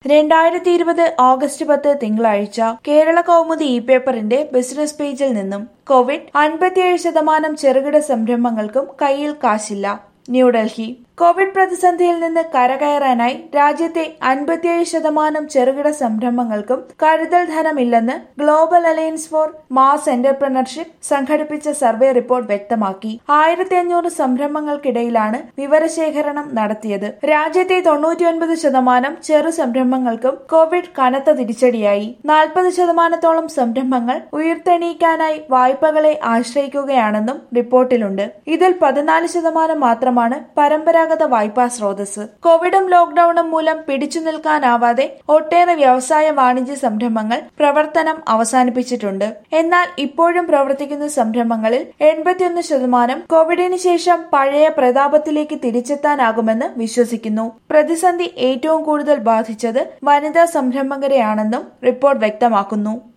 രണ്ടായിരത്തി ഇരുപത് ഓഗസ്റ്റ് പത്ത് തിങ്കളാഴ്ച കേരള കൗമുദി ഇ പേപ്പറിന്റെ ബിസിനസ് പേജിൽ നിന്നും കോവിഡ് അൻപത്തിയേഴ് ശതമാനം ചെറുകിട സംരംഭങ്ങൾക്കും കയ്യിൽ കാശില്ല ന്യൂഡൽഹി കോവിഡ് പ്രതിസന്ധിയിൽ നിന്ന് കരകയറാനായി രാജ്യത്തെ അൻപത്തിയേഴ് ശതമാനം ചെറുകിട സംരംഭങ്ങൾക്കും കരുതൽ ധനമില്ലെന്ന് global alliance for mass entrepreneurship സംഘടിപ്പിച്ച സർവേ റിപ്പോർട്ട് വ്യക്തമാക്കി ആയിരത്തി അഞ്ഞൂറ് സംരംഭങ്ങൾക്കിടയിലാണ് വിവരശേഖരണം നടത്തിയത് രാജ്യത്തെ തൊണ്ണൂറ്റിയൊൻപത് ശതമാനം ചെറു സംരംഭങ്ങൾക്കും കോവിഡ് കനത്ത തിരിച്ചടിയായി നാൽപ്പത് ശതമാനത്തോളം സംരംഭങ്ങൾ ഉയർത്തെണീക്കാനായി വായ്പകളെ ആശ്രയിക്കുകയാണെന്നും റിപ്പോർട്ടിലുണ്ട് ഇതിൽ പതിനാല് ശതമാനം മാത്രമാണ് പരമ്പരാഗത വായ്പാ സ്രോതസ് കോവിഡും ലോക്ഡൌണും മൂലം പിടിച്ചു നിൽക്കാനാവാതെ ഒട്ടേറെ വ്യവസായ വാണിജ്യ സംരംഭങ്ങൾ പ്രവർത്തനം അവസാനിപ്പിച്ചിട്ടുണ്ട് എന്നാൽ ഇപ്പോഴും പ്രവർത്തിക്കുന്ന സംരംഭങ്ങളിൽ എൺപത്തിയൊന്ന് ശതമാനം കോവിഡിന് ശേഷം പഴയ പ്രതാപത്തിലേക്ക് തിരിച്ചെത്താനാകുമെന്ന് വിശ്വസിക്കുന്നു പ്രതിസന്ധി ഏറ്റവും കൂടുതൽ ബാധിച്ചത് വനിതാ സംരംഭകരെയാണെന്നും റിപ്പോർട്ട് വ്യക്തമാക്കുന്നു